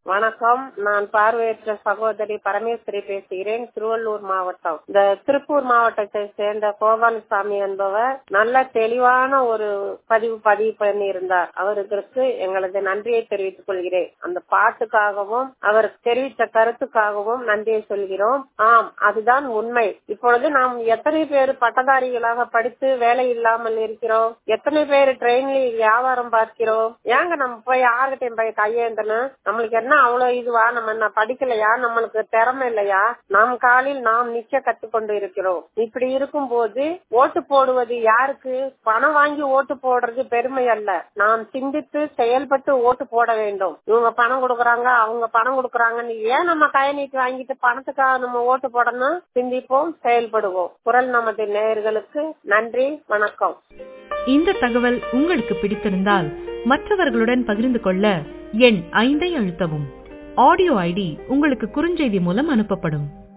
வணக்கம் நான் பார்வையற்ற சகோதரி பரமேஸ்வரி பேசுகிறேன் திருவள்ளூர் மாவட்டம் இந்த திருப்பூர் மாவட்டத்தை சேர்ந்த கோபாலசாமி என்பவர் நல்ல தெளிவான ஒரு பதிவு பதிவு பண்ணியிருந்தார் அவருக்கு எங்களது நன்றியை தெரிவித்துக் கொள்கிறேன் அந்த பாட்டுக்காகவும் அவர் தெரிவித்த கருத்துக்காகவும் நன்றியை சொல்கிறோம் ஆம் அதுதான் உண்மை இப்பொழுது நாம் எத்தனை பேர் பட்டதாரிகளாக படித்து வேலை இல்லாமல் இருக்கிறோம் எத்தனை பேர் ட்ரெயின்ல வியாபாரம் பார்க்கிறோம் ஏங்க நம்ம போய் யாருகிட்டையும் போய் கையேந்தணும் நம்மளுக்கு என்ன அவ்வளவு இதுவா நம்ம என்ன படிக்கலையா நம்மளுக்கு திறமை இல்லையா நாம் காலில் நாம் நிக்க கத்துக்கொண்டு இருக்கிறோம் இப்படி இருக்கும் போது ஓட்டு போடுவது யாருக்கு பணம் வாங்கி ஓட்டு போடுறது பெருமை அல்ல நாம் சிந்தித்து செயல்பட்டு ஓட்டு போட வேண்டும் இவங்க பணம் கொடுக்கறாங்க அவங்க பணம் கொடுக்கறாங்கன்னு ஏன் நம்ம கை நீட்டி வாங்கிட்டு பணத்துக்காக நம்ம ஓட்டு போடணும் சிந்திப்போம் செயல்படுவோம் குரல் நமது நேயர்களுக்கு நன்றி வணக்கம் இந்த தகவல் உங்களுக்கு பிடித்திருந்தால் மற்றவர்களுடன் பகிர்ந்து கொள்ள எண் ஐந்தை அழுத்தவும் ஆடியோ ஐடி உங்களுக்கு குறுஞ்செய்தி மூலம் அனுப்பப்படும்